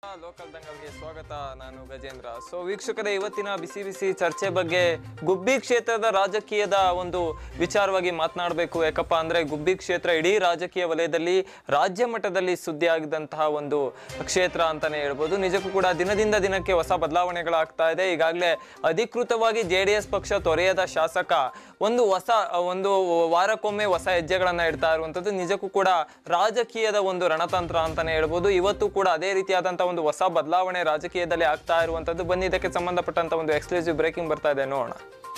Local ದಂಗಲ್ಗೆ ಸ್ವಾಗತ ನಾನು Gajendra so ವೀಕ್ಷಕರೇ ಇವತ್ತಿನ ಬಿಸಿ ಬಿಸಿ ಚರ್ಚೆ ಬಗ್ಗೆ ಗುಬ್ಬಿ ಕ್ಷೇತ್ರದ ರಾಜಕೀಯದ ಒಂದು ವಿಚಾರವಾಗಿ ಮಾತನಾಡಬೇಕು ಯಾಕಪ್ಪ ಅಂದ್ರೆ ಗುಬ್ಬಿ ಕ್ಷೇತ್ರ ಇಡೀ ರಾಜಕೀಯ ವಲಯದಲ್ಲಿ ರಾಜ್ಯ ಮಟ್ಟದಲ್ಲಿ ಸುದ್ದಿ ಆಗಿದಂತಹ ಒಂದು ಕ್ಷೇತ್ರ ಅಂತಾನೆ ಹೇಳ್ಬೋದು ನಿಜಕ್ಕೂ ಕೂಡ ದಿನದಿಂದ ದಿನಕ್ಕೆ ಹೊಸ ಬದಲಾವಣೆಗಳಾಗ್ತಾ ಇದೆ ಈಗಾಗಲೇ ಅಧಿಕೃತವಾಗಿ ಜೆ ಡಿ ಎಸ್ ಪಕ್ಷ ತೊರೆಯದ ಶಾಸಕ ಒಂದು ಹೊಸ ಒಂದು ವಾರಕ್ಕೊಮ್ಮೆ ಹೊಸ ಹೆಜ್ಜೆಗಳನ್ನ ಇಡ್ತಾ ಇರುವಂಥದ್ದು ನಿಜಕ್ಕೂ ಕೂಡ ರಾಜಕೀಯದ ಒಂದು ರಣತಂತ್ರ ಅಂತಾನೆ ಹೇಳ್ಬೋದು ಇವತ್ತು ಕೂಡ ಅದೇ ರೀತಿಯಾದಂತಹ ಒಂದು ಹೊಸ ಬದಲಾವಣೆ ರಾಜಕೀಯದಲ್ಲಿ ಆಗ್ತಾ ಇರುವಂಥದ್ದು ಬನ್ನಿ ಇದಕ್ಕೆ ಸಂಬಂಧಪಟ್ಟಂತ ಒಂದು ಎಕ್ಸ್ಕ್ಲೂಸಿವ್ ಬ್ರೇಕಿಂಗ್ ಬರ್ತಾ ಇದೆ ನೋಡೋಣ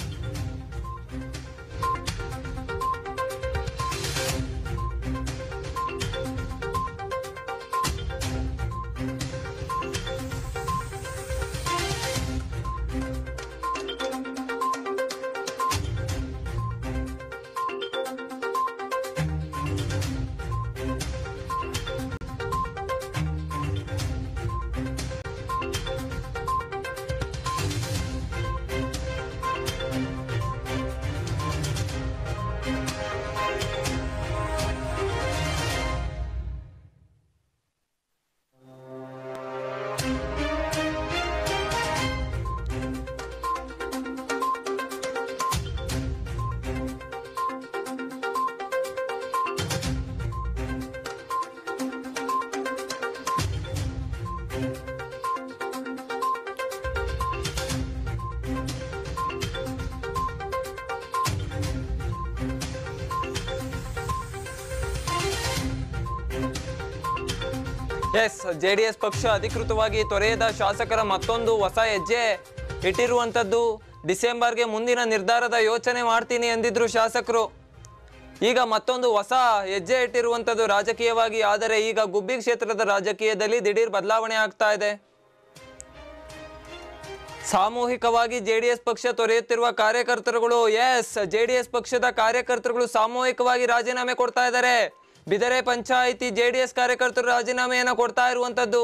ಎಸ್ ಜೆ ಡಿ ಎಸ್ ಪಕ್ಷ ಅಧಿಕೃತವಾಗಿ ತೊರೆಯದ ಶಾಸಕರ ಮತ್ತೊಂದು ಹೊಸ ಹೆಜ್ಜೆ ಇಟ್ಟಿರುವಂಥದ್ದು ಡಿಸೆಂಬರ್ಗೆ ಮುಂದಿನ ನಿರ್ಧಾರದ ಯೋಚನೆ ಮಾಡ್ತೀನಿ ಎಂದಿದ್ರು ಶಾಸಕರು ಈಗ ಮತ್ತೊಂದು ಹೊಸ ಹೆಜ್ಜೆ ಇಟ್ಟಿರುವಂಥದ್ದು ರಾಜಕೀಯವಾಗಿ ಆದರೆ ಈಗ ಗುಬ್ಬಿ ಕ್ಷೇತ್ರದ ರಾಜಕೀಯದಲ್ಲಿ ದಿಢೀರ್ ಬದಲಾವಣೆ ಆಗ್ತಾ ಇದೆ ಸಾಮೂಹಿಕವಾಗಿ ಜೆಡಿಎಸ್ ಪಕ್ಷ ತೊರೆಯುತ್ತಿರುವ ಕಾರ್ಯಕರ್ತರುಗಳು ಎಸ್ ಜೆಡಿಎಸ್ ಪಕ್ಷದ ಕಾರ್ಯಕರ್ತರುಗಳು ಸಾಮೂಹಿಕವಾಗಿ ರಾಜೀನಾಮೆ ಕೊಡ್ತಾ ಇದ್ದಾರೆ ಬಿದರೆ ಪಂಚಾಯಿತಿ ಜೆಡಿಎಸ್ ಕಾರ್ಯಕರ್ತರು ರಾಜೀನಾಮೆಯನ್ನ ಕೊಡ್ತಾ ಇರುವಂತದ್ದು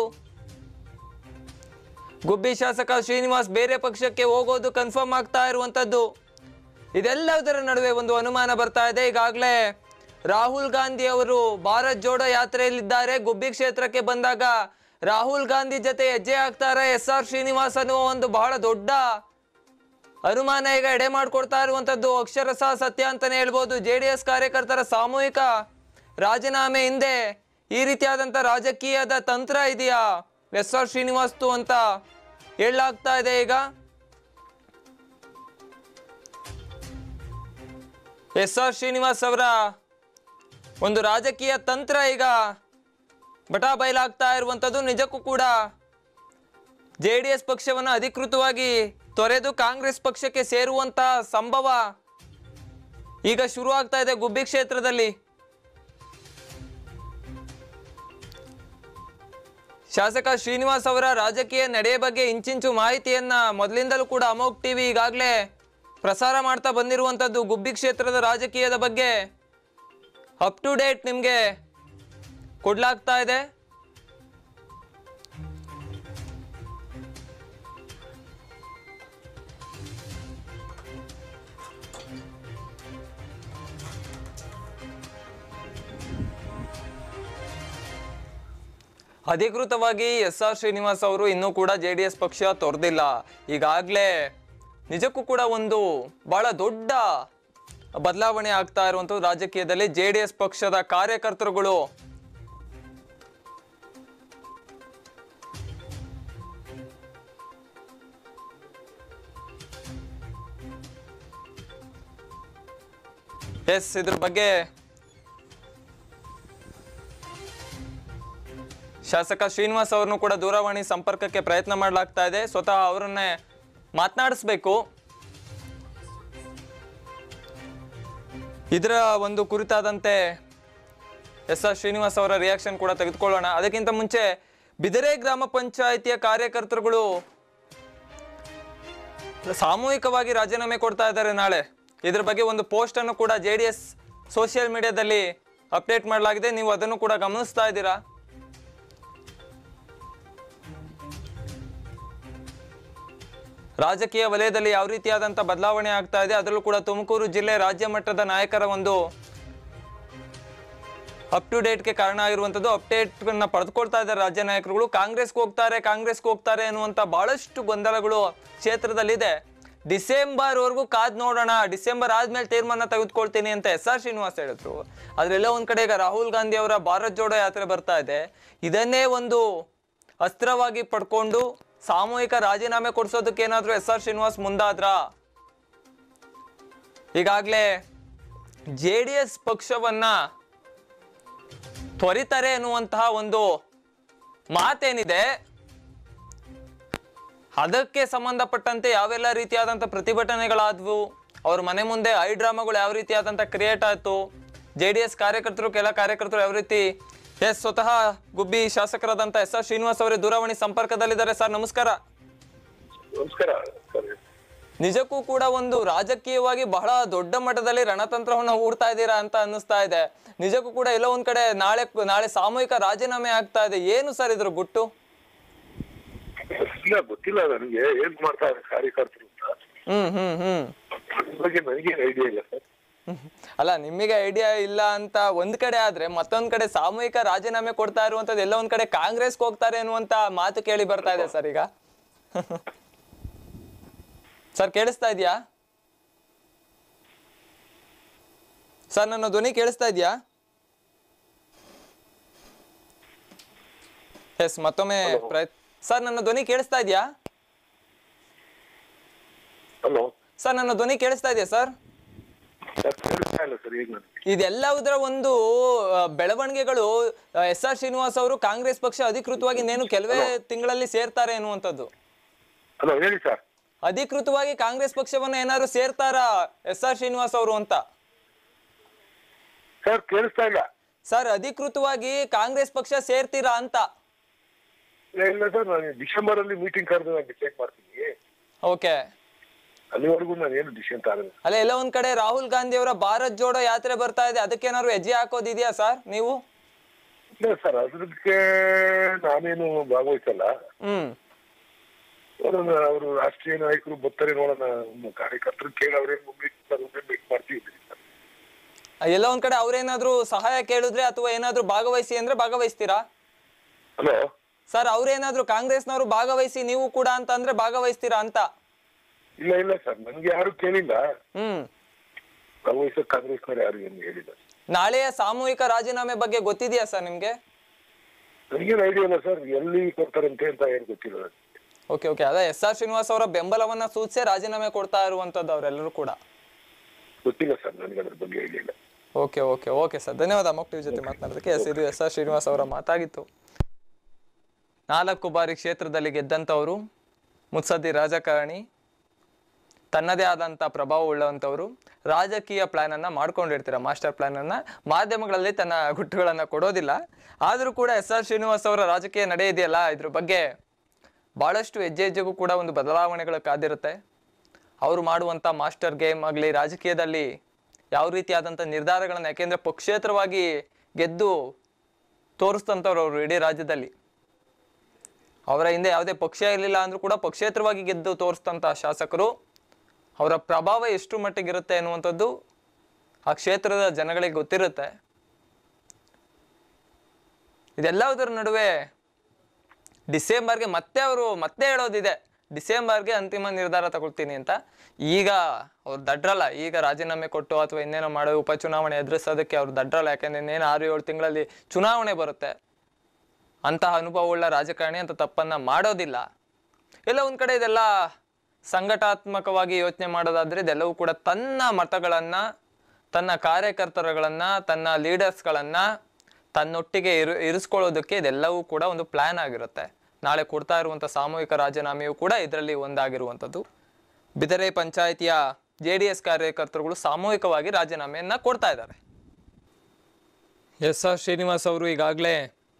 ಗುಬ್ಬಿ ಶಾಸಕ ಶ್ರೀನಿವಾಸ್ ಬೇರೆ ಪಕ್ಷಕ್ಕೆ ಹೋಗೋದು ಕನ್ಫರ್ಮ್ ಆಗ್ತಾ ಇರುವಂತದ್ದು ಇದೆಲ್ಲದರ ನಡುವೆ ಒಂದು ಅನುಮಾನ ಬರ್ತಾ ಇದೆ ಈಗಾಗಲೇ ರಾಹುಲ್ ಗಾಂಧಿ ಅವರು ಭಾರತ್ ಜೋಡೋ ಯಾತ್ರೆಯಲ್ಲಿದ್ದಾರೆ ಗುಬ್ಬಿ ಕ್ಷೇತ್ರಕ್ಕೆ ಬಂದಾಗ ರಾಹುಲ್ ಗಾಂಧಿ ಜೊತೆ ಹೆಜ್ಜೆ ಹಾಕ್ತಾರೆ ಎಸ್ ಆರ್ ಶ್ರೀನಿವಾಸ್ ಅನ್ನುವ ಒಂದು ಬಹಳ ದೊಡ್ಡ ಅನುಮಾನ ಈಗ ಎಡೆ ಮಾಡಿಕೊಡ್ತಾ ಇರುವಂತದ್ದು ಅಕ್ಷರಶಃ ಸತ್ಯ ಅಂತಾನೆ ಹೇಳ್ಬೋದು ಜೆ ಡಿ ಎಸ್ ಕಾರ್ಯಕರ್ತರ ಸಾಮೂಹಿಕ ರಾಜೀನಾಮೆ ಹಿಂದೆ ಈ ರೀತಿಯಾದಂಥ ರಾಜಕೀಯದ ತಂತ್ರ ಇದೆಯಾ ಎಸ್ ಆರ್ ಶ್ರೀನಿವಾಸ್ತು ಅಂತ ಹೇಳಲಾಗ್ತಾ ಇದೆ ಈಗ ಎಸ್ ಆರ್ ಶ್ರೀನಿವಾಸ್ ಅವರ ಒಂದು ರಾಜಕೀಯ ತಂತ್ರ ಈಗ ಬಟಾ ಬಯಲಾಗ್ತಾ ಇರುವಂಥದ್ದು ನಿಜಕ್ಕೂ ಕೂಡ ಜೆ ಡಿ ಎಸ್ ಪಕ್ಷವನ್ನು ಅಧಿಕೃತವಾಗಿ ತೊರೆದು ಕಾಂಗ್ರೆಸ್ ಪಕ್ಷಕ್ಕೆ ಸೇರುವಂತಹ ಸಂಭವ ಈಗ ಶುರು ಆಗ್ತಾ ಇದೆ ಗುಬ್ಬಿ ಕ್ಷೇತ್ರದಲ್ಲಿ ಶಾಸಕ ಶ್ರೀನಿವಾಸ್ ಅವರ ರಾಜಕೀಯ ನಡೆ ಬಗ್ಗೆ ಇಂಚಿಂಚು ಮಾಹಿತಿಯನ್ನ ಮೊದಲಿಂದಲೂ ಕೂಡ ಅಮೋಕ್ ಟಿವಿ ಈಗಾಗಲೇ ಪ್ರಸಾರ ಮಾಡ್ತಾ ಬಂದಿರುವಂಥದ್ದು ಗುಬ್ಬಿ ಕ್ಷೇತ್ರದ ರಾಜಕೀಯದ ಬಗ್ಗೆ ಅಪ್ ಟು ಡೇಟ್ ನಿಮಗೆ ಕೊಡ್ಲಾಗ್ತಾ ಇದೆ ಅಧಿಕೃತವಾಗಿ ಎಸ್ ಆರ್ ಶ್ರೀನಿವಾಸ್ ಅವರು ಇನ್ನೂ ಕೂಡ ಜೆ ಡಿ ಎಸ್ ಪಕ್ಷ ತೊರೆದಿಲ್ಲ ಈಗಾಗಲೇ ನಿಜಕ್ಕೂ ಕೂಡ ಒಂದು ಬಹಳ ದೊಡ್ಡ ಬದಲಾವಣೆ ಆಗ್ತಾ ಇರುವಂಥದ್ದು ರಾಜಕೀಯದಲ್ಲಿ ಜೆ ಡಿ ಎಸ್ ಪಕ್ಷದ ಕಾರ್ಯಕರ್ತರುಗಳು ಎಸ್ ಇದ್ರ ಬಗ್ಗೆ ಶಾಸಕ ಶ್ರೀನಿವಾಸ್ ಅವರನ್ನು ಕೂಡ ದೂರವಾಣಿ ಸಂಪರ್ಕಕ್ಕೆ ಪ್ರಯತ್ನ ಮಾಡಲಾಗ್ತಾ ಇದೆ ಸ್ವತಃ ಅವರನ್ನೇ ಮಾತನಾಡಿಸ್ಬೇಕು ಇದರ ಒಂದು ಕುರಿತಾದಂತೆ ಎಸ್ ಆರ್ ಶ್ರೀನಿವಾಸ್ ಅವರ ರಿಯಾಕ್ಷನ್ ಕೂಡ ತೆಗೆದುಕೊಳ್ಳೋಣ ಅದಕ್ಕಿಂತ ಮುಂಚೆ ಬಿದರೆ ಗ್ರಾಮ ಪಂಚಾಯಿತಿಯ ಕಾರ್ಯಕರ್ತರುಗಳು ಸಾಮೂಹಿಕವಾಗಿ ರಾಜೀನಾಮೆ ಕೊಡ್ತಾ ಇದ್ದಾರೆ ನಾಳೆ ಇದ್ರ ಬಗ್ಗೆ ಒಂದು ಪೋಸ್ಟ್ ಅನ್ನು ಕೂಡ ಜೆ ಡಿ ಎಸ್ ಸೋಷಿಯಲ್ ಮೀಡಿಯಾದಲ್ಲಿ ಅಪ್ಡೇಟ್ ಮಾಡಲಾಗಿದೆ ನೀವು ಅದನ್ನು ಕೂಡ ಗಮನಿಸ್ತಾ ಇದ್ದೀರಾ ರಾಜಕೀಯ ವಲಯದಲ್ಲಿ ಯಾವ ರೀತಿಯಾದಂಥ ಬದಲಾವಣೆ ಆಗ್ತಾ ಇದೆ ಅದರಲ್ಲೂ ಕೂಡ ತುಮಕೂರು ಜಿಲ್ಲೆ ರಾಜ್ಯ ಮಟ್ಟದ ನಾಯಕರ ಒಂದು ಅಪ್ ಟು ಡೇಟ್ಗೆ ಕಾರಣ ಆಗಿರುವಂಥದ್ದು ಅಪ್ಡೇಟ್ಗಳನ್ನ ಪಡೆದುಕೊಳ್ತಾ ಇದ್ದಾರೆ ರಾಜ್ಯ ನಾಯಕರುಗಳು ಕಾಂಗ್ರೆಸ್ಗೆ ಹೋಗ್ತಾರೆ ಕಾಂಗ್ರೆಸ್ಗೆ ಹೋಗ್ತಾರೆ ಅನ್ನುವಂಥ ಬಹಳಷ್ಟು ಗೊಂದಲಗಳು ಕ್ಷೇತ್ರದಲ್ಲಿದೆ ಡಿಸೆಂಬರ್ವರೆಗೂ ಕಾದ್ ನೋಡೋಣ ಡಿಸೆಂಬರ್ ಆದ್ಮೇಲೆ ತೀರ್ಮಾನ ತೆಗೆದುಕೊಳ್ತೀನಿ ಅಂತ ಎಸ್ ಆರ್ ಶ್ರೀನಿವಾಸ್ ಹೇಳಿದ್ರು ಅದ್ರೆಲ್ಲ ಒಂದ್ ಕಡೆ ಈಗ ರಾಹುಲ್ ಗಾಂಧಿ ಅವರ ಭಾರತ್ ಜೋಡೋ ಯಾತ್ರೆ ಬರ್ತಾ ಇದೆ ಇದನ್ನೇ ಒಂದು ಅಸ್ತ್ರವಾಗಿ ಪಡ್ಕೊಂಡು ಸಾಮೂಹಿಕ ರಾಜೀನಾಮೆ ಕೊಡಿಸೋದಕ್ಕೆ ಏನಾದರೂ ಎಸ್ ಆರ್ ಶ್ರೀನಿವಾಸ್ ಮುಂದಾದ್ರಾ ಈಗಾಗಲೇ ಜೆ ಡಿ ಎಸ್ ಪಕ್ಷವನ್ನ ತ್ವರಿತಾರೆ ಎನ್ನುವಂತಹ ಒಂದು ಮಾತೇನಿದೆ ಅದಕ್ಕೆ ಸಂಬಂಧಪಟ್ಟಂತೆ ಯಾವೆಲ್ಲ ರೀತಿಯಾದಂಥ ಪ್ರತಿಭಟನೆಗಳಾದವು ಅವ್ರ ಮನೆ ಮುಂದೆ ಐ ಡ್ರಾಮಾಗಳು ಯಾವ ರೀತಿಯಾದಂಥ ಕ್ರಿಯೇಟ್ ಆಯಿತು ಜೆ ಡಿ ಎಸ್ ಕಾರ್ಯಕರ್ತರು ಕೆಲ ಕಾರ್ಯಕರ್ತರು ಯಾವ ರೀತಿ ಎಸ್ ಸ್ವತಃ ಗುಬ್ಬಿ ಶಾಸಕರಾದಂಥ ಎಸ್ ಆರ್ ಶ್ರೀನಿವಾಸ್ ಅವರೇ ದೂರವಾಣಿ ಸಂಪರ್ಕದಲ್ಲಿದ್ದಾರೆ ಸರ್ ನಮಸ್ಕಾರ ನಮಸ್ಕಾರ ಸರ್ ನಿಜಕ್ಕೂ ಕೂಡ ಒಂದು ರಾಜಕೀಯವಾಗಿ ಬಹಳ ದೊಡ್ಡ ಮಟ್ಟದಲ್ಲಿ ರಣತಂತ್ರವನ್ನ ಹೂಡ್ತಾ ಇದ್ದೀರಾ ಅಂತ ಅನ್ನಿಸ್ತಾ ಇದೆ ನಿಜಕ್ಕೂ ಕೂಡ ಎಲ್ಲೋ ಒಂದ್ ಕಡೆ ನಾಳೆ ನಾಳೆ ಸಾಮೂಹಿಕ ರಾಜೀನಾಮೆ ಆಗ್ತಾ ಇದೆ ಏನು ಸರ್ ಇದ್ರ ಗುಟ್ಟು ಇಲ್ಲ ಗೊತ್ತಿಲ್ಲ ನನಗೆ ಏನ್ ಮಾಡ್ತಾರೆ ಕಾರ್ಯಕರ್ತರು ಅಂತ ಹ್ಮ್ ಹ್ಮ್ ಹ್ಮ್ ಅದ್ರ ಬಗ್ಗೆ ನನಗೇನು ಐಡಿಯಾ ಇಲ್ಲ ಸರ್ ಅಲ್ಲ ನಿಮಗೆ ಐಡಿಯಾ ಇಲ್ಲ ಅಂತ ಒಂದ್ ಕಡೆ ಆದ್ರೆ ಮತ್ತೊಂದ್ ಕಡೆ ಸಾಮೂಹಿಕ ರಾಜೀನಾಮೆ ಕೊಡ್ತಾ ಇರುವಂತದ್ದು ಎಲ್ಲ ಒಂದ್ ಕಡೆ ಕಾಂಗ್ರೆಸ್ಗೆ ಹೋಗ್ತಾರೆ ಅನ್ನುವಂತ ಮಾತು ಕೇಳಿ ಬರ್ತಾ ಇದೆ ಸರ್ ಈಗ ಸರ್ ಕೇಳಿಸ್ತಾ ಇದೆಯಾ ಸರ್ ನನ್ನ ಧ್ವನಿ ಕೇಳಿಸ್ತಾ ಇದೆಯಾ ಎಸ್ ಮತ್ತೊಮ್ಮೆ ಪ್ರಯತ್ ಸರ್ ನನ್ನ ಧ್ವನಿ ಕೇಳಿಸ್ತಾ ಇದೆಯಾ ಹಲೋ ಸರ್ ನನ್ನ ಧ್ವನಿ ಕೇಳಿಸ್ತಾ ಇದೆಯಾ ಸರ್ ಸರ್ ಕೇಳಿಸ್ತಾ ಇಲ್ಲ ಸರ್ ಈಗ ನನಗೆ ಇದೆಲ್ಲದರ ಒಂದು ಆ, ಬೆಳವಣಿಗೆಗಳು ಎಸ್ ಆರ್ ಶ್ರೀನಿವಾಸ್ ಅವರು ಕಾಂಗ್ರೆಸ್ ಪಕ್ಷ ಅಧಿಕೃತವಾಗಿ ಇನ್ನೇನು ಕೆಲವೇ ತಿಂಗಳಲ್ಲಿ ಸೇರ್ತಾರೆ ಎನ್ನುವಂಥದ್ದು ಹಲೋ ಹೇಳಿ ಸರ್ ಅಧಿಕೃತವಾಗಿ ಕಾಂಗ್ರೆಸ್ ಪಕ್ಷವನ್ನ ಏನಾದ್ರು ಸೇರ್ತಾರಾ ಎಸ್ ಆರ್ ಶ್ರೀನಿವಾಸ್ ಅವರು ಅಂತ ಸರ್ ಕೇಳಿಸ್ತಾ ಇಲ್ಲ ಸರ್ ಅಧಿಕೃತವಾಗಿ ಕಾಂಗ್ರೆಸ್ ಪಕ್ಷ ಸೇರ್ತೀರಾ ಅಂತ ಇಲ್ಲ ಇಲ್ಲ ಸರ್ ನಾನು ಡಿಸೆಂಬರ್ ಅಲ್ಲಿ ಮೀಟಿಂಗ್ ಕರೆದು ನಾನು ಡಿಸೈಡ್ ಮಾಡ್ತೀನಿ ಓಕೆ ಅಲ್ಲಿವರೆಗೂ ನಾನು ಏನು ಡಿಸಿಷನ್ ತಗೊಂಡಿಲ್ಲ ಅಲ್ಲ ಎಲ್ಲ ಒಂದ್ ಕಡೆ ರಾಹುಲ್ ಗಾಂಧಿ ಅವರ ಭಾರತ್ ಜೋಡೋ ಯಾತ್ರೆ ಬರ್ತಾ ಇದೆ ಅದಕ್ಕೇನಾದ್ರು ಹೆಜ್ಜೆ ಹಾಕೋದಿದೆಯಾ ಸರ್ ನೀವು ಇಲ್ಲ ಸರ್ ಅದಕ್ಕೆ ನಾನೇನು ಭಾಗವಹಿಸಲ್ಲ ಹ್ಮ್ ನೋಡೋಣ ಅವರು ರಾಷ್ಟ್ರೀಯ ನಾಯಕರು ಬರ್ತಾರೆ ನೋಡೋಣ ನಮ್ಮ ಕಾರ್ಯಕರ್ತರು ಕೇಳಿ ಅವ್ರೇನು ಮುಂದೆ ಮೀಟ್ ಮಾಡ್ತೀವಿ ಸರ್ ಎಲ್ಲ ಒಂದ್ ಕಡೆ ಅವ್ರೇನಾದ್ರು ಸಹಾಯ ಕೇಳಿದ್ರೆ ಅಥವಾ ಏನಾದ್ರು ಭಾಗವಹಿಸಿ ಅಂದ್ರೆ ಭಾಗವಹಿಸ್ತೀರಾ ಹಲೋ ಸರ್ ಅವ್ರೇನಾದ್ರು ಕಾಂಗ್ರೆಸ್ನವರು ಭಾಗವಹಿಸಿ ನೀವು ಕೂಡ ಅಂತ ಅಂದ್ರೆ ಭಾಗವಹಿಸ್ತೀರಾ ಅಂತ ಇಲ್ಲ ಇಲ್ಲ ಸರ್ ನನಗೆ ಯಾರು ಕೇಳಿಲ್ಲ ಹ್ಮ್ ಭಾಗವಹಿಸೋ ಕಾಂಗ್ರೆಸ್ನವ್ರು ಯಾರು ಏನು ಹೇಳಿಲ್ಲ ನಾಳೆಯ ಸಾಮೂಹಿಕ ರಾಜೀನಾಮೆ ಬಗ್ಗೆ ಗೊತ್ತಿದೆಯಾ ಸರ್ ನಿಮ್ಗೆ ನನಗೇನು ಐಡಿಯಾ ಇಲ್ಲ ಸರ್ ಎಲ್ಲಿ ಕೊಡ್ತಾರಂತೆ ಅಂತ ಏನು ಗೊತ್ತಿಲ್ಲ ನನಗೆ. ಓಕೆ ಓಕೆ ಅದೇ ಎಸ್ ಆರ್ ಶ್ರೀನಿವಾಸ್ ಅವರ ಬೆಂಬಲವನ್ನ ಸೂಚಿಸೇ ರಾಜೀನಾಮೆ ಕೊಡ್ತಾ ಇರುವಂತದ್ದು ಅವರೆಲ್ಲರೂ ಕೂಡ ಗೊತ್ತಿಲ್ಲ ಸರ್ ನನಗೆ ಅದ್ರ ಬಗ್ಗೆ ಐಡಿಯಾ ಇಲ್ಲ ಓಕೆ ಓಕೆ ಓಕೆ ಸರ್ ಧನ್ಯವಾದ ಅಮೋಕ್ ಟಿವಿ ಜೊತೆ ಮಾತನಾಡೋದಕ್ಕೆ ಎಸ್ ಇದು ಎಸ್ ಆರ್ ಶ್ರೀನಿವಾಸ್ ಅವರ ಮಾತಾಗಿತ್ತು ನಾಲ್ಕು ಬಾರಿ ಕ್ಷೇತ್ರದಲ್ಲಿ ಗೆದ್ದಂಥವರು ಮುತ್ಸದ್ದಿ ರಾಜಕಾರಣಿ ತನ್ನದೇ ಆದಂಥ ಪ್ರಭಾವ ಉಳ್ಳವಂಥವ್ರು ರಾಜಕೀಯ ಪ್ಲ್ಯಾನನ್ನು ಮಾಡ್ಕೊಂಡಿರ್ತೀರ ಮಾಸ್ಟರ್ ಪ್ಲ್ಯಾನನ್ನು ಮಾಧ್ಯಮಗಳಲ್ಲಿ ತನ್ನ ಗುಟ್ಟುಗಳನ್ನು ಕೊಡೋದಿಲ್ಲ ಆದರೂ ಕೂಡ ಎಸ್ ಆರ್ ಶ್ರೀನಿವಾಸ್ ಅವರ ರಾಜಕೀಯ ನಡೆ ಇದೆಯಲ್ಲ ಇದ್ರ ಬಗ್ಗೆ ಭಾಳಷ್ಟು ಹೆಜ್ಜೆ ಹೆಜ್ಜೆಗೂ ಕೂಡ ಒಂದು ಬದಲಾವಣೆಗಳು ಕಾದಿರುತ್ತೆ ಅವರು ಮಾಡುವಂಥ ಮಾಸ್ಟರ್ ಗೇಮ್ ಆಗಲಿ ರಾಜಕೀಯದಲ್ಲಿ ಯಾವ ರೀತಿಯಾದಂಥ ನಿರ್ಧಾರಗಳನ್ನು ಯಾಕೆಂದರೆ ಪಕ್ಷೇತರವಾಗಿ ಗೆದ್ದು ತೋರಿಸ್ತಂಥವ್ರು ಅವರು ಇಡೀ ರಾಜ್ಯದಲ್ಲಿ ಅವರ ಹಿಂದೆ ಯಾವುದೇ ಪಕ್ಷ ಇರಲಿಲ್ಲ ಅಂದ್ರೂ ಕೂಡ ಪಕ್ಷೇತರವಾಗಿ ಗೆದ್ದು ತೋರಿಸ್ತಂಥ ಶಾಸಕರು ಅವರ ಪ್ರಭಾವ ಎಷ್ಟು ಮಟ್ಟಿಗಿರುತ್ತೆ ಅನ್ನುವಂಥದ್ದು ಆ ಕ್ಷೇತ್ರದ ಜನಗಳಿಗೆ ಗೊತ್ತಿರುತ್ತೆ ಇದೆಲ್ಲದರ ನಡುವೆ ಡಿಸೆಂಬರ್ಗೆ ಮತ್ತೆ ಅವರು ಮತ್ತೆ ಹೇಳೋದಿದೆ ಡಿಸೆಂಬರ್ಗೆ ಅಂತಿಮ ನಿರ್ಧಾರ ತಗೊಳ್ತೀನಿ ಅಂತ ಈಗ ಅವ್ರು ದಡ್ರಲ್ಲ ಈಗ ರಾಜೀನಾಮೆ ಕೊಟ್ಟು ಅಥವಾ ಇನ್ನೇನೋ ಮಾಡೋ ಉಪಚುನಾವಣೆ ಎದುರಿಸೋದಕ್ಕೆ ಅವ್ರು ದಡ್ರಲ್ಲ ಯಾಕಂದ್ರೆ ಇನ್ನೇನು ಆರು ಏಳು ತಿಂಗಳಲ್ಲಿ ಚುನಾವಣೆ ಬರುತ್ತೆ ಅಂತಹ ಅನುಭವವುಳ್ಳ ರಾಜಕಾರಣಿ ಅಂತ ತಪ್ಪನ್ನ ಮಾಡೋದಿಲ್ಲ ಎಲ್ಲ ಒಂದ್ ಕಡೆ ಇದೆಲ್ಲ ಸಂಘಟಾತ್ಮಕವಾಗಿ ಯೋಚನೆ ಮಾಡೋದಾದ್ರೆ ಇದೆಲ್ಲವೂ ಕೂಡ ತನ್ನ ಮತಗಳನ್ನ ತನ್ನ ಕಾರ್ಯಕರ್ತರುಗಳನ್ನ ತನ್ನ ಲೀಡರ್ಸ್ಗಳನ್ನ ತನ್ನೊಟ್ಟಿಗೆ ಇರು ಇರಿಸ್ಕೊಳ್ಳೋದಕ್ಕೆ ಇದೆಲ್ಲವೂ ಕೂಡ ಒಂದು ಪ್ಲಾನ್ ಆಗಿರುತ್ತೆ ನಾಳೆ ಕೊಡ್ತಾ ಇರುವಂಥ ಸಾಮೂಹಿಕ ರಾಜೀನಾಮೆಯೂ ಕೂಡ ಇದರಲ್ಲಿ ಒಂದಾಗಿರುವಂಥದ್ದು ಬಿದರೆ ಪಂಚಾಯಿತಿಯ ಜೆ ಡಿ ಎಸ್ ಕಾರ್ಯಕರ್ತರುಗಳು ಸಾಮೂಹಿಕವಾಗಿ ರಾಜೀನಾಮೆಯನ್ನ ಕೊಡ್ತಾ ಇದ್ದಾರೆ ಎಸ್ ಆರ್ ಶ್ರೀನಿವಾಸ್ ಅವರು ಈಗಾಗಲೇ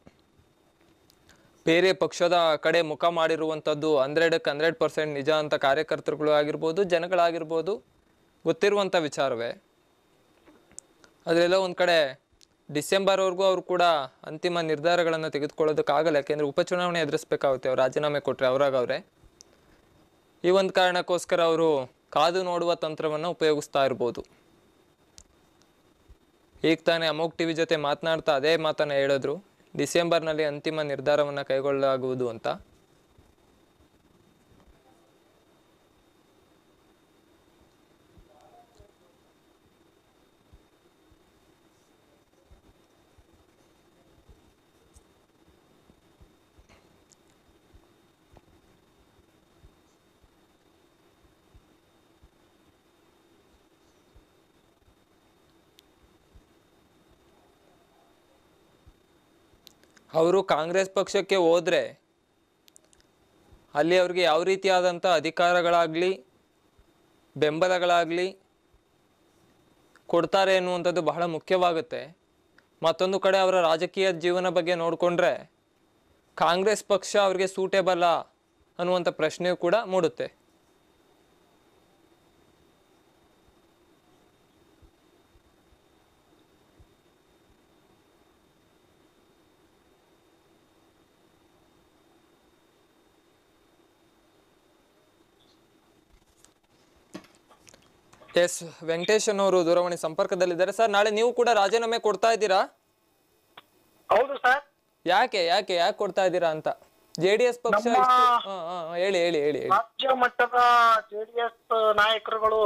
ಬೇರೆ ಪಕ್ಷದ ಕಡೆ ಮುಖ ಮಾಡಿರುವಂಥದ್ದು ಹಂಡ್ರೆಡಕ್ಕೆ ಹಂಡ್ರೆಡ್ ಪರ್ಸೆಂಟ್ ನಿಜ ಅಂತ ಕಾರ್ಯಕರ್ತರುಗಳು ಆಗಿರ್ಬೋದು ಜನಗಳಾಗಿರ್ಬೋದು ಗೊತ್ತಿರುವಂಥ ವಿಚಾರವೇ ಅದರೆಲ್ಲ ಒಂದು ಕಡೆ ಡಿಸೆಂಬರ್ವರೆಗೂ ಅವರು ಕೂಡ ಅಂತಿಮ ನಿರ್ಧಾರಗಳನ್ನು ತೆಗೆದುಕೊಳ್ಳೋದಕ್ಕಾಗಲ್ಲ ಯಾಕೆಂದರೆ ಉಪಚುನಾವಣೆ ಎದುರಿಸ್ಬೇಕಾಗುತ್ತೆ ಅವ್ರು ರಾಜೀನಾಮೆ ಕೊಟ್ಟರೆ ಅವರಾಗ ಅವರೇ ಈ ಒಂದು ಕಾರಣಕ್ಕೋಸ್ಕರ ಅವರು ಕಾದು ನೋಡುವ ತಂತ್ರವನ್ನು ಉಪಯೋಗಿಸ್ತಾ ಇರ್ಬೋದು ಈಗ ತಾನೇ ಅಮೋಕ್ ಟಿವಿ ಜೊತೆ ಮಾತನಾಡ್ತಾ ಅದೇ ಮಾತನ್ನ ಹೇಳಿದ್ರು ಡಿಸೆಂಬರ್ನಲ್ಲಿ ಅಂತಿಮ ನಿರ್ಧಾರವನ್ನು ಕೈಗೊಳ್ಳಲಾಗುವುದು ಅಂತ ಅವರು ಕಾಂಗ್ರೆಸ್ ಪಕ್ಷಕ್ಕೆ ಹೋದರೆ ಅಲ್ಲಿ ಅವ್ರಿಗೆ ಯಾವ ರೀತಿಯಾದಂಥ ಅಧಿಕಾರಗಳಾಗಲಿ ಬೆಂಬಲಗಳಾಗಲಿ ಕೊಡ್ತಾರೆ ಎನ್ನುವಂಥದ್ದು ಬಹಳ ಮುಖ್ಯವಾಗುತ್ತೆ ಮತ್ತೊಂದು ಕಡೆ ಅವರ ರಾಜಕೀಯ ಜೀವನ ಬಗ್ಗೆ ನೋಡಿಕೊಂಡ್ರೆ ಕಾಂಗ್ರೆಸ್ ಪಕ್ಷ ಅವ್ರಿಗೆ ಸೂಟೇಬಲ್ಲ ಅನ್ನುವಂಥ ಪ್ರಶ್ನೆಯೂ ಕೂಡ ಮೂಡುತ್ತೆ ಎಸ್ ವೆಂಕಟೇಶನ್ ಅವರು ದೂರವಾಣಿ ಸಂಪರ್ಕದಲ್ಲಿದ್ದಾರೆ ಸರ್ ನಾಳೆ ನೀವು ಕೂಡ ರಾಜೀನಾಮೆ ಕೊಡ್ತಾ ಇದ್ದೀರಾ ಹೌದು ಸರ್ ಯಾಕೆ ಯಾಕೆ ಯಾಕೆ ಕೊಡ್ತಾ ಇದ್ದೀರಾ ಅಂತ ಜೆ ಡಿ ಎಸ್ ಪಕ್ಷ ನಮ್ಮ- ಇಷ್ಟು- ಹಾ, ಹಾ, ಹೇಳಿ ಹೇಳಿ ಹೇಳಿ ಹೇಳಿ ರಾಜ್ಯ ಮಟ್ಟದ ಜೆಡಿಎಸ್ ನಾಯಕರುಗಳು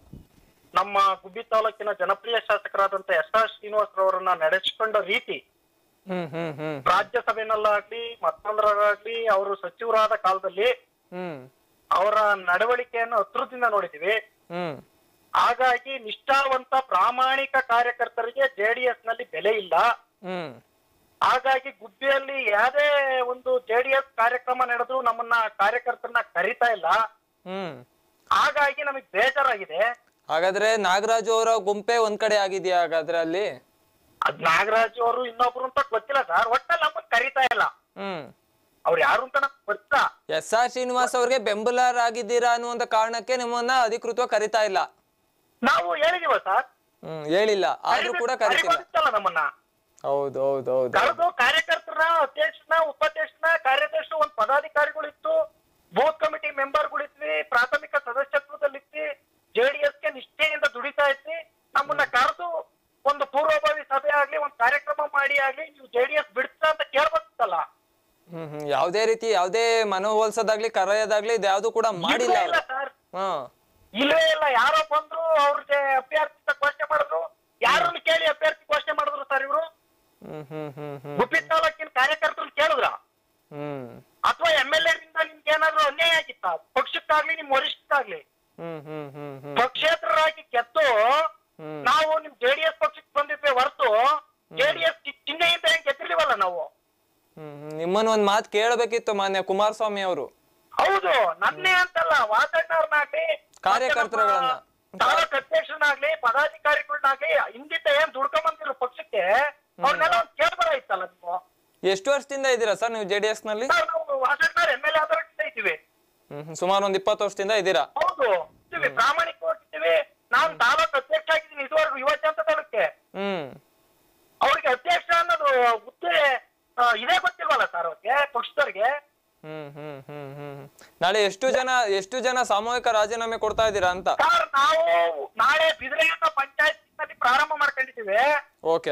ನಮ್ಮ ಗುಬ್ಬಿ ತಾಲೂಕಿನ ಜನಪ್ರಿಯ ಶಾಸಕರಾದಂತ ಎಸ್ ಆರ್ ಶ್ರೀನಿವಾಸರವರನ್ನ ನಡೆಸಿಕೊಂಡ ರೀತಿ ಹ್ಮ್ ಹ್ಮ್ ಹ್ಮ್ ರಾಜ್ಯಸಭೆನಲ್ಲಾಗ್ಲಿ ಮತ್ತೊಂದರಾಗ್ಲಿ ಅವರು ಸಚಿವರಾದ ಕಾಲದಲ್ಲಿ ಹ್ಮ್ ಅವರ ನಡವಳಿಕೆಯನ್ನು ಹತ್ರದಿಂದ ನೋಡಿದೀವಿ ಹ್ಮ್ ಹಾಗಾಗಿ ನಿಷ್ಠಾವಂತ ಪ್ರಾಮಾಣಿಕ ಕಾರ್ಯಕರ್ತರಿಗೆ ಜೆಡಿಎಸ್ ನಲ್ಲಿ ಬೆಲೆ ಇಲ್ಲ ಹ್ಮ್ ಹಾಗಾಗಿ ಗುಬ್ಬಿಯಲ್ಲಿ ಯಾವುದೇ ಒಂದು ಜೆಡಿಎಸ್ ಕಾರ್ಯಕ್ರಮ ನಡೆದ್ರು ನಮ್ಮನ್ನ ಕಾರ್ಯಕರ್ತರನ್ನ ಕರಿತಾ ಇಲ್ಲ ಹ್ಮ್ ಹಾಗಾಗಿ ನಮಗೆ ಬೇಜಾರಾಗಿದೆ ಹಾಗಾದ್ರೆ ನಾಗರಾಜು ಅವರ ಗುಂಪೆ ಒಂದ್ ಕಡೆ ಆಗಿದೆಯಾ ಹಾಗಾದ್ರೆ ಅಲ್ಲಿ ಅದ್ ನಾಗರಾಜ್ ಅವರು ಇನ್ನೊಬ್ರು ಅಂತ ಗೊತ್ತಿಲ್ಲ ಸರ್ ಒಟ್ಟಲ್ಲಿ ನಮ್ಮನ್ನ ಕರಿತಾ ಇಲ್ಲ ಹ್ಮ್ ಅವ್ರು ಯಾರು ಅಂತ ನಮ್ಗೆ ಗೊತ್ತಿಲ್ಲ ಎಸ್ ಆರ್ ಶ್ರೀನಿವಾಸ್ ಅವ್ರಿಗೆ ಬೆಂಬಲರಾಗಿದ್ದೀರಾ ಅನ್ನುವಂತ ಕಾರಣಕ್ಕೆ ನಿಮ್ಮನ್ನ ಅಧಿಕೃತವಾಗಿ ಕರಿತಾ ಇಲ್ಲ ನಾವು ಹೇಳಿದೀವ ಸರ್ ಹ್ಮ್ ಹೇಳಿಲ್ಲ ಆದ್ರೂ ಕೂಡ ಕರಿತಿಲ್ಲ ಕರಿಬೋದಿತ್ತಲ್ಲ ನಮ್ಮನ್ನ ಹೌದು ಹೌದು ಹೌದು ಕರೆದು ಕಾರ್ಯಕರ್ತರ ಅಧ್ಯಕ್ಷನ ಉಪಾಧ್ಯಕ್ಷನ ಕಾರ್ಯದರ್ಶಿ ಒಂದ್ ಪದಾಧಿಕಾರಿಗಳಿತ್ತು ಬೂತ್ ಕಮಿಟಿ ಮೆಂಬರ್ಗಳಿದ್ವಿ ಪ್ರಾಥಮಿಕ ಸದಸ್ಯತ್ವದಲ್ಲಿದ್ವಿ ಜೆಡಿಎಸ್ಗೆ ನಿಷ್ಠೆಯಿಂದ ದುಡಿತಾ ಇದ್ವಿ ನಮ್ಮನ್ನ ಕರೆದು ಒಂದು ಪೂರ್ವಭಾವಿ ಸಭೆ ಆಗ್ಲಿ ಒಂದ್ ಕಾರ್ಯಕ್ರಮ ಮಾಡಿ ಆಗ್ಲಿ ನೀವು ಜೆಡಿಎಸ್ ಬಿಡ್ತಾ ಅಂತ ಕೇಳ್ಬೇಕಿತ್ತಲ್ಲ ಹ್ಮ್ ಹ್ಮ್ ಯಾವ್ದೇ ರೀತಿ ಯಾವ್ದೇ ಮನವೊಲ್ಸೋದಾಗ್ಲಿ ಕರೆಯೋದಾಗ್ಲಿ ಇದ್ಯಾವ್ದು ಕೂಡ ಮಾಡಿಲ್ಲ ಇಲ್ವೇ ಇಲ್ಲ ಅವ್ರು. ಸರ್ ಹಾ ಇಲ್ವೇ ಇಲ್ಲ ಯಾರೋ ಬಂದ್ರು ಅವ್ರಿಗೆ ಅಭ್ಯರ್ಥಿ ಅಂತ ಘೋಷಣೆ ಮಾಡಿದ್ರು ಯಾರನ್ನು ಕೇಳಿ ಅಭ್ಯರ್ಥಿ ಘೋಷಣೆ ಮಾಡಿದ್ರು ಸರ್ ಇವರು ಹ್ಮ್ ಹ್ಮ್ ಹ್ಮ್ ಹ್ಮ್ ಗುಬ್ಬಿ ತಾಲೂಕಿನ ಕಾರ್ಯಕರ್ತರು ಕೇಳಿದ್ರ ಹ್ಮ್ ಅಥವಾ ಎಂ ಎಲ್ ಎದಿಂದ ನಿಮ್ಗೆ ಏನಾದ್ರು ಅನ್ಯಾಯ ಆಗಿತ್ತ ಪಕ್ಷಕ್ಕಾಗ್ಲಿ ನಿಮ್ ವರಿಷ್ಠಕ್ಕಾಗ್ಲಿ ಹ್ಮ್ ಹ್ಮ್ ಹ್ಮ್ ಹ್ಮ್ ಪಕ್ಷೇತರರಾಗಿ ಗೆದ್ದು ಹ್ಮ್ ನಾವು ನಿಮ್ ಜೆಡಿಎಸ್ ಪಕ್ಷಕ್ಕೆ ಬಂದಿದ್ವಿ ಹೊರತು ಜೆಡಿಎಸ್ ಚಿಹ್ನೆಯಿಂದ ಹೆಂಗ್ ಗೆದ್ದಿರ್ಲಿವಲ್ಲ ನಾವು ಹ್ಮ್ ಹ್ಮ್. ನಿಮ್ಮನ್ನ ಒಂದ್ ಮಾತು ಕೇಳಬೇಕಿತ್ತು ಮಾನ್ಯ ಕುಮಾರಸ್ವಾಮಿ ಅವರು ಹೌದು ನನ್ನೇ ಅಂತಲ್ಲ ವಾಸಣ್ಣವ್ರನ್ನಾಗ್ಲಿ ಕಾರ್ಯಕರ್ತರುಗಳನ್ನ. ತಾಲೂಕ್ ಅಧ್ಯಕ್ಷರನ್ನಾಗ್ಲಿ ಪದಾಧಿಕಾರಿಗಳನ್ನಾಗ್ಲಿ ಹಿಂದಿದ್ದ ಏನ್ ದುಡ್ಕೊಂಬಂದಿರೋ ಪಕ್ಷಕ್ಕೆ ಅವ್ರನ್ನೆಲ್ಲ ಒಂದ್ ಕೇಳ್ಬರ ಇತ್ತಲ್ಲ ನೀವು ಎಷ್ಟು ವರ್ಷದಿಂದ ಇದ್ದೀರಾ ಸರ್ ನೀವು ಜೆ ಡಿ ಎಸ್ ನಲ್ಲಿ ಸರ್, ನಾವು ವಾಸಣ್ಣವ್ರ ಎಂ ಎಲ್ ಎ ಆಧಾರದಿಂದ ಇದ್ದೀವಿ ಹ್ಮ್ ಹ್ಮ್. ಸುಮಾರು ಒಂದ್ ಇಪ್ಪತ್ತು ವರ್ಷದಿಂದ ಇದ್ದೀರಾ ಹೌದು ಇದ್ದೀವಿ ಪ್ರಾಮಾಣಿಕವಾಗಿದ್ದೀವಿ ನಾನು ತಾಲೂಕ್ ಅಧ್ಯಕ್ಷ ಆಗಿದ್ದೀನಿ ಇದುವರೆಗೂ ಯುವ ಜನತಾ ತಾಲೂಕೆ ಹ್ಮ್ ಅವ್ರಿಗೆ ಅಧ್ಯಕ್ಷ ಅನ್ನೋದು ಹುದ್ದೆ ಆ, ಇದೇ ಗೊತ್ತಿಲ್ವಲ್ಲ ಸರ್ ಅವ್ರಿಗೆ ಪಕ್ಷದವ್ರಿಗೆ ಹ್ಮ್ ಹ್ಮ್ ಹ್ಮ್ ಹ್ಮ್ ನಾಳೆ ಎಷ್ಟು ಜನ ಎಷ್ಟು ಜನ ಸಾಮೂಹಿಕ ರಾಜೀನಾಮೆ ಕೊಡ್ತಾ ಇದ್ದೀರಾ ಅಂತ ಸರ್ ನಾವು ನಾಳೆ ಬಿದಿರೆಯನ್ನ ಪಂಚಾಯತ್ ನಲ್ಲಿ ಪ್ರಾರಂಭ ಮಾಡ್ಕೊಂಡಿದ್ದೀವಿ ಓಕೆ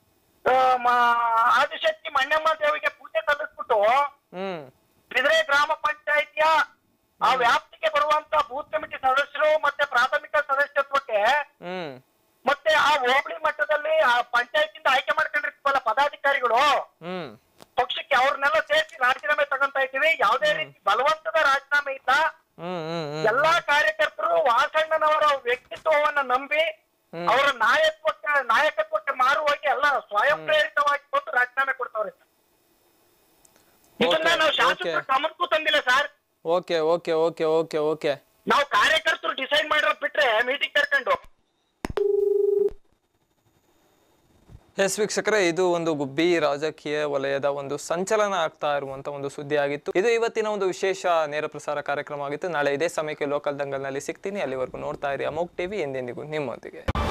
ಆ, ಮ- ಆದಿಶಕ್ತಿ ಮಣ್ಣಮ್ಮ ದೇವಿಗೆ ಪೂಜೆ ಸಲ್ಲಿಸ್ಬಿಟ್ಟು ಹ್ಮ್ ಬಿದಿರೆ ಗ್ರಾಮ ಪಂಚಾಯತಿಯ ಆ ವ್ಯಾಪ್ತಿಗೆ ಬರುವಂತ ಬೂತ್ ಕಮಿಟಿ ಸದಸ್ಯರು ಮತ್ತೆ ಪ್ರಾಥಮಿಕ ಸದಸ್ಯತ್ವಕ್ಕೆ ಹ್ಮ್ ಮತ್ತೆ ಆ ಹೋಬಳಿ ಮಟ್ಟದಲ್ಲಿ ಆ ಪಂಚಾಯತಿಂದ ಆಯ್ಕೆ ಮಾಡ್ಕೊಂಡಿರ್ತೀವಲ್ಲ ಪದಾಧಿಕಾರಿಗಳು ಹ್ಮ್ ಪಕ್ಷಕ್ಕೆ ಅವ್ರನ್ನೆಲ್ಲ ಸೇರಿಸಿ ರಾಜೀನಾಮೆ ತಗೊಂತಾ ಇದ್ದೀವಿ ಯಾವುದೇ ರೀತಿ ಬಲವಂತದ ರಾಜೀನಾಮೆ ಇಲ್ಲ ಹ್ಮ್ ಹ್ಮ್ ಹ್ಮ್ ಎಲ್ಲಾ ಕಾರ್ಯಕರ್ತರು ವಾಸಣ್ಣನವರ ವ್ಯಕ್ತಿತ್ವವನ್ನ ನಂಬಿ ಹ್ಮ್. ಅವರ ನಾಯಕತ್ವಕ್ಕೆ ನಾಯಕತ್ವಕ್ಕೆ ಮಾರುವಾಗಿ ಎಲ್ಲ ಸ್ವಯಂ ಪ್ರೇರಿತವಾಗಿ ಬಂದು ರಾಜೀನಾಮೆ ಕೊಡ್ತಾವ್ರೆ ಸರ್. ಇದನ್ನ Okay, ನಾವು ಶಾಸಕರ okay. ಗಮನಕ್ಕೂ ತಂದಿಲ್ಲ sir okay okay okay okay okay ನಾವು ಕಾರ್ಯಕರ್ತರು ಡಿಸೈಡ್ ಮಾಡಿರೋದ್ ಬಿಟ್ರೆ ಮೀಟಿಂಗ್ ಕರ್ಕೊಂಡು ಎಸ್ ವೀಕ್ಷಕರೇ ಇದು ಒಂದು ಗುಬ್ಬಿ ರಾಜಕೀಯ ವಲಯದ ಒಂದು ಸಂಚಲನ ಆಗ್ತಾ ಇರುವಂತ ಒಂದು ಸುದ್ದಿ ಆಗಿತ್ತು ಇದು ಇವತ್ತಿನ ಒಂದು ವಿಶೇಷ ನೇರ ಪ್ರಸಾರ ಕಾರ್ಯಕ್ರಮ ಆಗಿತ್ತು ನಾಳೆ ಇದೇ ಸಮಯಕ್ಕೆ ಲೋಕಲ್ ದಂಗಲ್ನಲ್ಲಿ ಸಿಗ್ತೀನಿ ಅಲ್ಲಿವರೆಗೂ ನೋಡ್ತಾ ಇರಿ ಅಮೋಕ್ ಟಿವಿ ಎಂದೆಂದಿಗೂ ನಿಮ್ಮೊಂದಿಗೆ